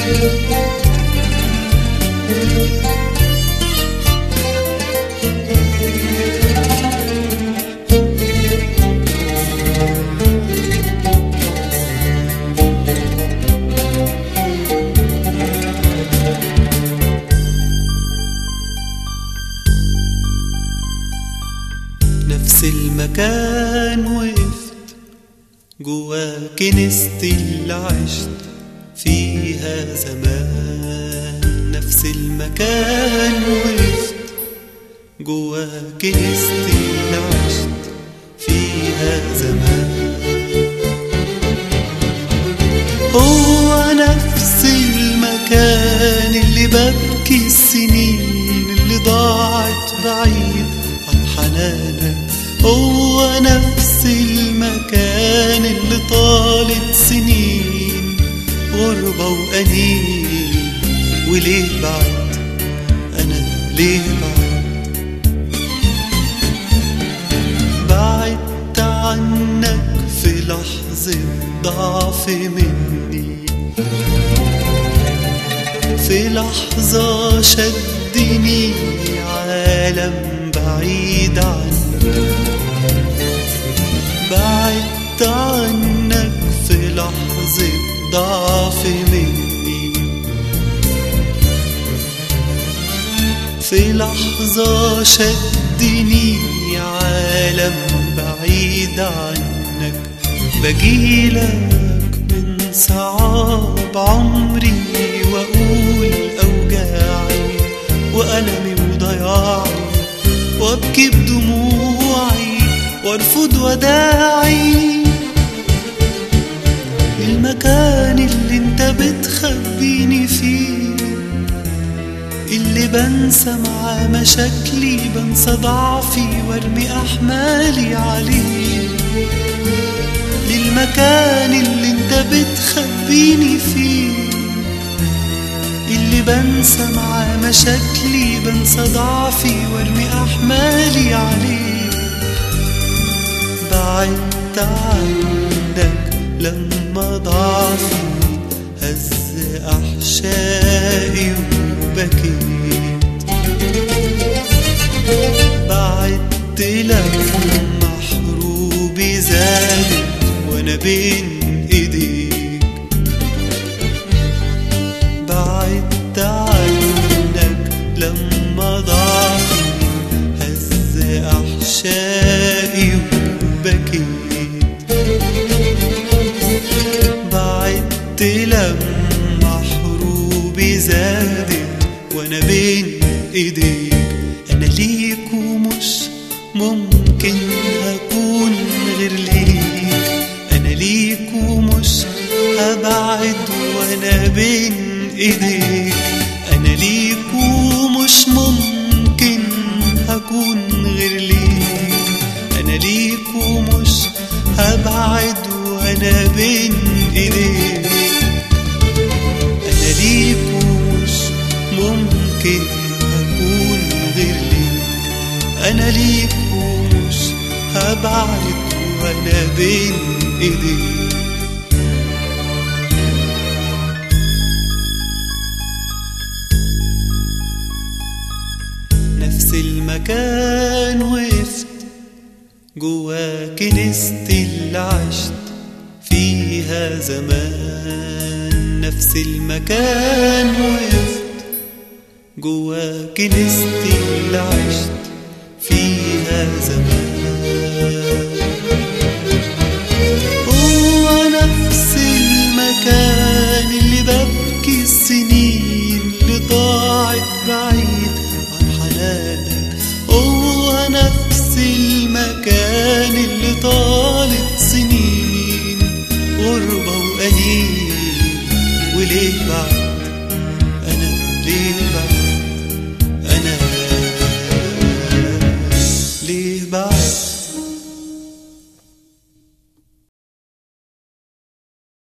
نفس المكان وقفت جوا كنيستي اللي عشت فيها زمان نفس المكان وقفت جوا كنيستي اللي عشت فيها زمان هو نفس المكان اللي ببكي السنين اللي ضاعت بعيد عن حنانك هو نفس المكان اللي طالت سنين غربة وأنين وليه بعد أنا ليه بعد بعدت عنك في لحظة ضعف مني في لحظة شدني عالم بعيد عني بعدت عنك في لحظة ضعف مني في لحظة شدني عالم بعيد عنك بجيلك من صعاب عمري وأقول أوجاعي وألمي وضياعي وأبكي بدموعي وأرفض وداعي المكان اللي انت بتخبيني فيه اللي بنسى مع مشاكلي بنسى ضعفي وارمي احمالي عليه للمكان اللي انت بتخبيني فيه اللي بنسى مع مشاكلي بنسى ضعفي وارمي احمالي عليه بعدت عنك لما ضعفي هز احشائي وبكيت بعدت لك محروبي زادت وانا بين ايديك بعدت عنك لما ضعفي هز احشائي وبكيت بعدت لما حروبي زادت وانا بين ايديك انا ليك ومش ممكن هكون غير ليك انا ليك ومش هبعد وانا بين ايديك انا ليك ومش ممكن هكون غير ليك انا ليك ومش هبعد وانا بين ايديك انا ليك ومش ممكن هكون غير ليك انا ليك ومش هبعد وانا بين ايديك نفس المكان وقفت جوا كنيستي اللي عشت فيها زمان نفس المكان وقفت جوا كنيستي اللي عشت فيها زمان هو نفس المكان اللي ببكي السنين اللي ضاعت بعيد عن حنانك هو نفس المكان اللي طالت سنين غربة وأنين وليه بعد أنا ليه بعد أنا ليه بعد